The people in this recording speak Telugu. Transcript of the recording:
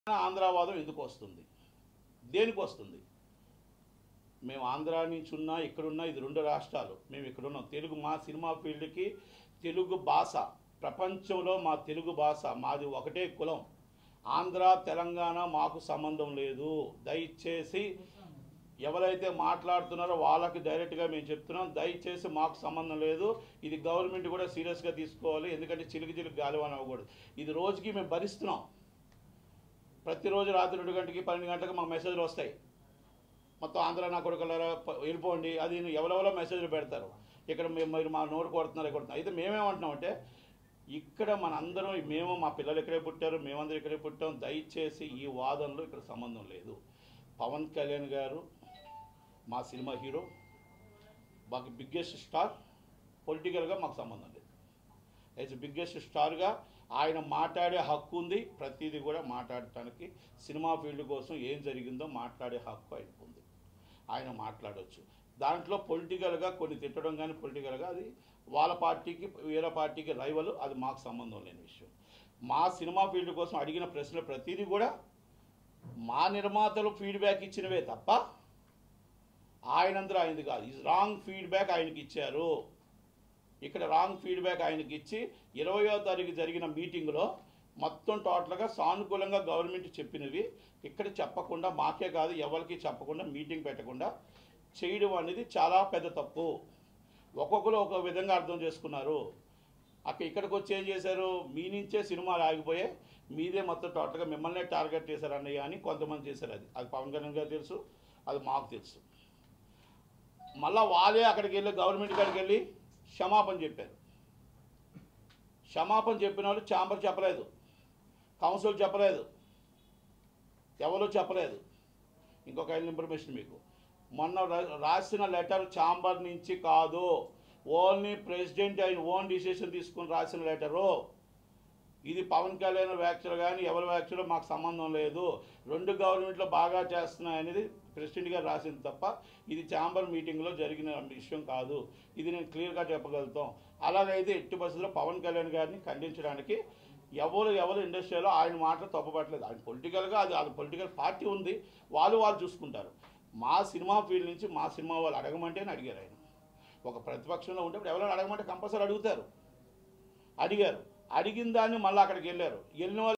ఆంధ్రావాదం ఎందుకు వస్తుంది దేనికి వస్తుంది మేము ఆంధ్రా నుంచి ఉన్నా ఇక్కడున్నా ఇది రెండు రాష్ట్రాలు మేము ఇక్కడ ఉన్నాం తెలుగు మా సినిమా ఫీల్డ్కి తెలుగు భాష ప్రపంచంలో మా తెలుగు భాష మాది ఒకటే కులం ఆంధ్ర తెలంగాణ మాకు సంబంధం లేదు దయచేసి ఎవరైతే మాట్లాడుతున్నారో వాళ్ళకి డైరెక్ట్గా మేము చెప్తున్నాం దయచేసి మాకు సంబంధం లేదు ఇది గవర్నమెంట్ కూడా సీరియస్గా తీసుకోవాలి ఎందుకంటే చిలుకు చిలుకు గాలివాన అవ్వకూడదు ఇది రోజుకి మేము భరిస్తున్నాం ప్రతిరోజు రాత్రి రెండు గంటకి పన్నెండు గంటలకు మాకు మెసేజ్లు వస్తాయి మొత్తం ఆంధ్ర నా కొడుకులారా ప- వెళ్ళిపోండి అది ఎవరెవరో మెసేజ్లు పెడతారు ఇక్కడ మేము మీరు మా నోరు కొడుతున్నారు ఇక్కడ కొడుతున్నారు అయితే మేమేమంటున్నామంటే ఇక్కడ మన అందరం మేము మా పిల్లలు ఇక్కడే పుట్టారు మేమందరం ఇక్కడే పుట్టాం దయచేసి ఈ వాదనలో ఇక్కడ సంబంధం లేదు పవన్ కళ్యాణ్ గారు మా సినిమా హీరో మాకు బిగ్గెస్ట్ స్టార్ పొలిటికల్గా మాకు సంబంధం లేదు యాజ్ బిగ్గెస్ట్ స్టార్గా ఆయన మాట్లాడే హక్కు ఉంది ప్రతిదీ కూడా మాట్లాడటానికి సినిమా ఫీల్డ్ కోసం ఏం జరిగిందో మాట్లాడే హక్కు ఆయనకు ఉంది ఆయన మాట్లాడవచ్చు దాంట్లో పొలిటికల్గా కొన్ని తిట్టడం కానీ పొలిటికల్గా అది వాళ్ళ పార్టీకి వేరే పార్టీకి రైవల్ అది మాకు సంబంధం లేని విషయం మా సినిమా ఫీల్డ్ కోసం అడిగిన ప్రశ్నలు ప్రతిదీ కూడా మా నిర్మాతలు ఫీడ్బ్యాక్ ఇచ్చినవే తప్ప ఆయనందరూ ఆయనది కాదు ఈ రాంగ్ ఫీడ్బ్యాక్ ఆయనకి ఇచ్చారు ఇక్కడ రాంగ్ ఫీడ్బ్యాక్ ఆయనకి ఇచ్చి ఇరవయో తారీఖు జరిగిన మీటింగ్లో మొత్తం టోటల్గా సానుకూలంగా గవర్నమెంట్ చెప్పినవి ఇక్కడ చెప్పకుండా మాకే కాదు ఎవరికి చెప్పకుండా మీటింగ్ పెట్టకుండా చేయడం అనేది చాలా పెద్ద తప్పు ఒక్కొక్కరు ఒక విధంగా అర్థం చేసుకున్నారు అక్కడ ఇక్కడికి వచ్చి ఏం చేశారు మీ నుంచే సినిమాలు ఆగిపోయాయి మీదే మొత్తం టోటల్గా మిమ్మల్నే టార్గెట్ చేశారు అన్నయ్య అని కొంతమంది చేశారు అది అది పవన్ కళ్యాణ్ గారు తెలుసు అది మాకు తెలుసు మళ్ళా వాళ్ళే అక్కడికి వెళ్ళి గవర్నమెంట్ కాడికి వెళ్ళి క్షమాపణ చెప్పారు క్షమాపణ చెప్పిన వాళ్ళు ఛాంబర్ చెప్పలేదు కౌన్సిల్ చెప్పలేదు ఎవరు చెప్పలేదు ఇంకొక ఇన్ఫర్మేషన్ మీకు మొన్న రా- రాసిన లెటర్ ఛాంబర్ నుంచి కాదు ఓన్లీ ప్రెసిడెంట్ ఆయన ఓన్ డిసిషన్ తీసుకుని రాసిన లెటరు ఇది పవన్ కళ్యాణ్ వ్యాఖ్యలు కానీ ఎవరి వ్యాఖ్యలు మాకు సంబంధం లేదు రెండు గవర్నమెంట్లో బాగా చేస్తున్నాయి అనేది ప్రెసిడెంట్ గారు రాసింది తప్ప ఇది ఛాంబర్ మీటింగ్లో జరిగిన విషయం కాదు ఇది నేను క్లియర్గా చెప్పగలుగుతాం అలాగైతే ఎట్టి పరిస్థితుల్లో పవన్ కళ్యాణ్ గారిని ఖండించడానికి ఎవరు ఎవరు ఇండస్ట్రీలో ఆయన మాటలు తప్పపట్టలేదు ఆయన పొలిటికల్గా అది అది పొలిటికల్ పార్టీ ఉంది వాళ్ళు వాళ్ళు చూసుకుంటారు మా సినిమా ఫీల్డ్ నుంచి మా సినిమా వాళ్ళు అడగమంటేనే అడిగారు ఆయన ఒక ప్రతిపక్షంలో ఉంటే ఎవరైనా అడగమంటే కంపల్సరీ అడుగుతారు అడిగారు అడిగిన దాన్ని మళ్ళీ అక్కడికి వెళ్ళారు వెళ్ళిన వాళ్ళు